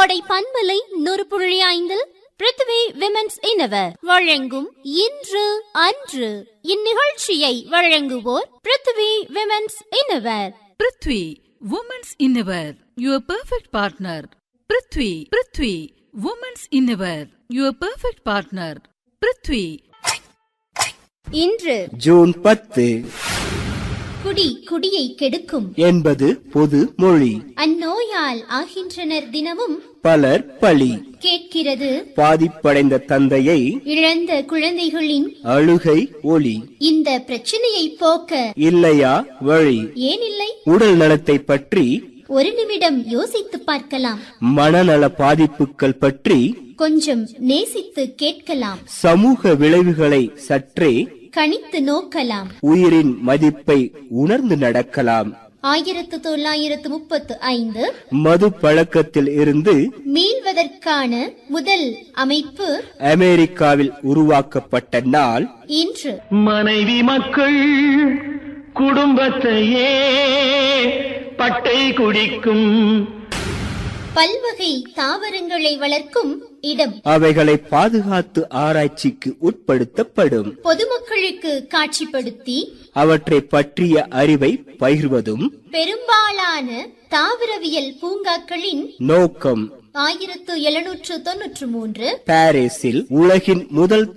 கோடை பண்பலை நூறு புள்ளி ஐந்தில் பிருத்வி விமென்ஸ் இனவர் வழங்கும் இன்று அன்று இந்நிகழ்ச்சியை வழங்குவோர் Prithvi women's innerwear Prithvi women's innerwear your perfect partner Prithvi Prithvi women's innerwear your perfect partner Prithvi இன்று ஜூன் பத்து குடி குடியை கெடுக்கும் என்பது பொது மொழி அந்நோயால் ஆகின்றனர் தினமும் பலர் பழி கேட்கிறது பாதிப்படைந்த தந்தையை இழந்த குழந்தைகளின் அழுகை ஒளி இந்த பிரச்சனையை போக்க இல்லையா வழி ஏனில்லை உடல் நலத்தை பற்றி ஒரு நிமிடம் யோசித்து பார்க்கலாம் மனநல பாதிப்புகள் பற்றி கொஞ்சம் நேசித்து கேட்கலாம் சமூக விளைவுகளை சற்றே கணித்து நோக்கலாம் உயிரின் மதிப்பை உணர்ந்து நடக்கலாம் ஆயிரத்து தொள்ளாயிரத்து முப்பத்து ஐந்து மது பழக்கத்தில் இருந்து மீள்வதற்கான முதல் அமைப்பு அமெரிக்காவில் உருவாக்கப்பட்ட நாள் இன்று மனைவி மக்கள் குடும்பத்தையே பட்டை குடிக்கும் பல்வகை தாவரங்களை வளர்க்கும் இடம் அவைகளை பாதுகாத்து ஆராய்ச்சிக்கு உட்படுத்தப்படும் பொதுமக்களுக்கு காட்சிப்படுத்தி அவற்றை பற்றிய அறிவை பகிர்வதும் பெரும்பாலான தாவரவியல் பூங்காக்களின் நோக்கம் ஆயிரத்து எழுநூற்று தொன்னூற்று மூன்று பாரிஸில் உலகின் முதல்